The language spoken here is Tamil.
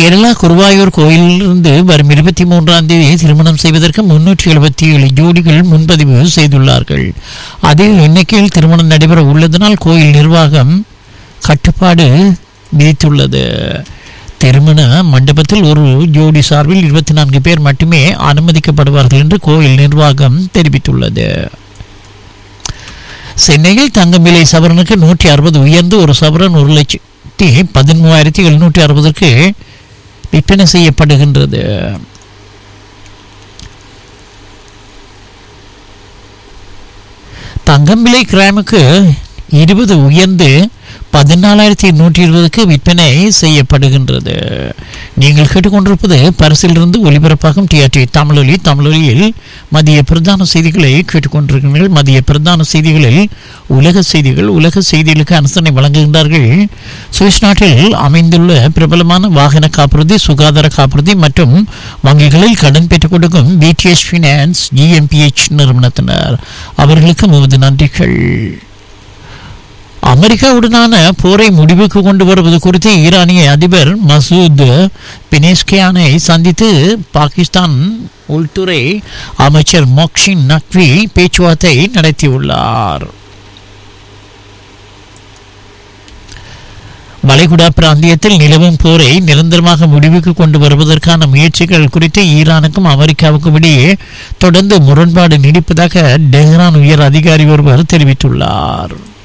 கேரளா குருவாயூர் கோயிலிலிருந்து வரும் இருபத்தி மூன்றாம் தேதி திருமணம் செய்வதற்கு முன்னூற்றி எழுபத்தி ஏழு ஜோடிகள் முன்பதிவு செய்துள்ளார்கள் அதே எண்ணிக்கையில் திருமணம் நடைபெற உள்ளதனால் கோயில் நிர்வாகம் கட்டுப்பாடு விதித்துள்ளது திருமண மண்டபத்தில் ஒரு ஜோடி சார்பில் இருபத்தி நான்கு பேர் மட்டுமே அனுமதிக்கப்படுவார்கள் என்று கோயில் நிர்வாகம் தெரிவித்துள்ளது சென்னையில் தங்கம் விலை சவரனுக்கு நூற்றி அறுபது உயர்ந்து ஒரு சவரன் ஒரு லட்சத்தி பதிமூவாயிரத்தி எழுநூற்றி அறுபதற்கு விற்பனை செய்யப்படுகின்றது தங்கம் விலை கிராமுக்கு இருபது உயர்ந்து பதினாலாயிரத்தி நூற்றி இருபதுக்கு விற்பனை செய்யப்படுகின்றது நீங்கள் கேட்டுக்கொண்டிருப்பது பரிசிலிருந்து ஒலிபரப்பாகும் டிஆர்டி தமிழொலி தமிழொலியில் மதிய பிரதான செய்திகளை கேட்டுக்கொண்டிருக்கிறீர்கள் மதிய பிரதான செய்திகளில் உலக செய்திகள் உலக செய்திகளுக்கு அனுசரணை வழங்குகின்றார்கள் சுவிஸ் நாட்டில் அமைந்துள்ள பிரபலமான வாகன காப்புறுதி சுகாதார காப்புறுதி மற்றும் வங்கிகளில் கடன் பெற்றுக் கொடுக்கும் பிடிஎஸ் ஃபினான்ஸ் ஜிஎம்பிஎச் நிறுவனத்தினர் அவர்களுக்கு முவது நன்றிகள் அமெரிக்காவுடனான போரை முடிவுக்கு கொண்டு வருவது குறித்து ஈரானிய அதிபர் மசூத் பினேஸ்கியானை சந்தித்து பாகிஸ்தான் உள்துறை அமைச்சர் மொக்ஷின் நக்வி பேச்சுவார்த்தை நடத்தியுள்ளார் வளைகுடா பிராந்தியத்தில் நிலவும் போரை நிரந்தரமாக முடிவுக்கு கொண்டு வருவதற்கான முயற்சிகள் குறித்து ஈரானுக்கும் அமெரிக்காவுக்கும் இடையே தொடர்ந்து முரண்பாடு நீடிப்பதாக டெஹ்ரான் உயர் அதிகாரி ஒருவர் தெரிவித்துள்ளார்